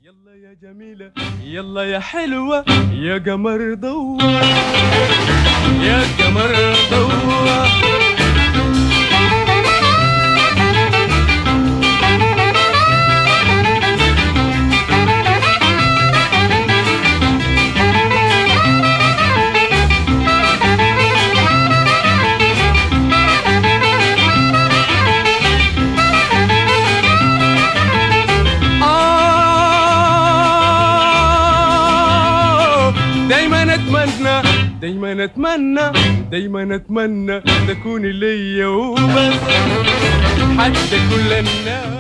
يلا يا جميلة يلا يا حلوة يا قمر ضوى يا قمر ضوى آه، دايما اتمنى دايما اتمنى دايما اتمنى تكوني ليا وبس حتى كل الناس